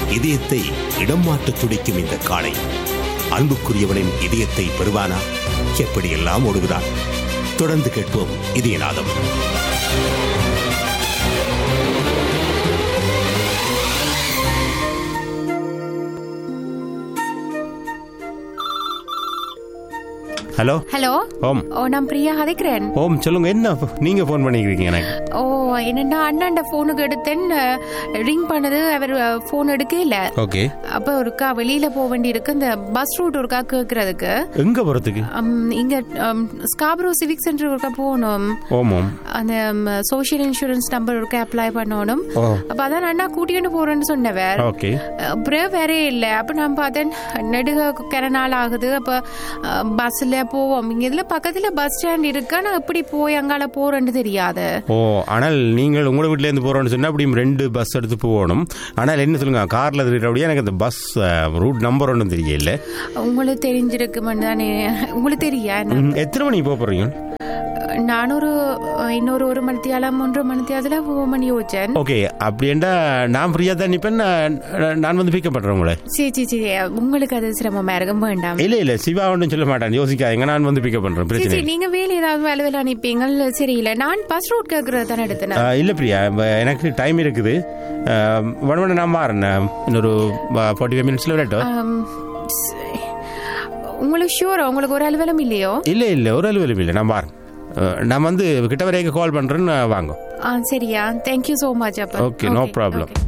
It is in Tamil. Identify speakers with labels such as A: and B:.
A: இதயத்தை இடம் மாற்ற துடிக்கும் இந்த காளை அன்புக்குரியவனின் இதயத்தை பெறுவானா எப்படியெல்லாம் ஓடுகிறான் தொடர்ந்து கேட்போம் இதயநாதம்
B: ஹலோ
C: ஹலோ
B: ஓம்
C: ஓ நான் பிரியா கதைக்கிறேன்
B: ஓம் சொல்லுங்க என்ன நீங்க ஃபோன் பண்ணிக்கிறீங்க எனக்கு
C: ஓ என்னன்னா அண்ணாண்ட ஃபோனுக்கு எடுத்தேன் ரிங் பண்ணது அவர் ஃபோன் எடுக்க இல்ல
B: ஓகே
C: அப்ப ஒருக்கா வெளியில போக வேண்டி இருக்கு இந்த பஸ் ரூட் ஒருக்கா கேக்குறதுக்கு
B: எங்க போறதுக்கு
C: அம், இங்க ஸ்காப்ரோ சிவிக் சென்டர் ஒருக்கா போகணும்
B: ஓம் ஓம்
C: அந்த சோஷியல் இன்சூரன்ஸ் நம்பர் ஒருக்கா அப்ளை பண்ணணும்
B: ஓ
C: அப்ப அதான் அண்ணா கூட்டிட்டு போறேன்னு சொன்னவர்
B: ஓகே
C: அப்புறம் வேற இல்ல அப்ப நான் பார்த்தேன் நெடுக கர நாள் ஆகுது அப்ப அஹ், பஸ்ல போவோம் இங்க இதுல பக்கத்துல பஸ் ஸ்டாண்ட் இருக்கு ஆனா எப்படி போய் அங்கால போறேன்னு தெரியாது
B: ஓ ஆனால் நீங்கள் உங்களோட வீட்ல இருந்து போறோம்னு சொன்னா அப்படியும் ரெண்டு பஸ் எடுத்து போகணும் ஆனால் என்ன சொல்லுங்க கார்ல இருக்கிற அப்படியே எனக்கு அந்த பஸ் ரூட் நம்பர் ஒன்றும் தெரியல
C: உங்களுக்கு தெரிஞ்சிருக்குமென்னு தானே உங்களுக்கு தெரியா என்ன?
B: ம், எத்தனை மணிக்கு போக போறீங்க
C: நான் ஒரு அஹ், இன்னொரு ஒரு மணித்தியாலம் ஒன்றரை மணித்தியாலத்துல போவோம்னு யோசிச்சேன்
B: ஓகே அப்படின்டா நான் ஃப்ரீயா தான் நிப்பேன் நான் நான் வந்து பிக்கப் பண்றேன் உங்களை
C: சரி சரி சரி உங்களுக்கு அது சிரமமா இருக்கும் வேண்டாம்
B: இல்ல இல்ல சிவா ஒன்றும் சொல்ல மாட்டேன் யோசிக்காதீங்க நான் வந்து பிக்கப் பண்றேன்
C: சரி
B: பிரச்சனை
C: சரி
B: இல்லை.
C: நீங்க வேலை ஏதாவது வேலை வேலை அனுப்பிங்க சரி இல்ல நான் பஸ் ரூட் கேக்குறது தானே எடுத்தேன்
B: ஆ, இல்ல பிரியா வ- எனக்கு டைம் இருக்குது ஒன் ஒன் நான் மாறேன் இன்னொரு ஃபார்ட்டி ஃபைவ் மினிட்ஸ்ல விளையாட்டோம்
C: ஆம், சரி. உங்களுக்கு ஷூரா உங்களுக்கு ஒரு அலுவலம் இல்லையோ
B: இல்ல இல்ல ஒரு அலுவலம் இல்லை நான் மாறேன் நான் வந்து கிட்ட வரைக்கும் கால் பண்றேன்னு வாங்க
C: ஆ சரியா தேங்க்யூ ஸோ மச் அப்போ
B: Okay, no problem.
C: okay.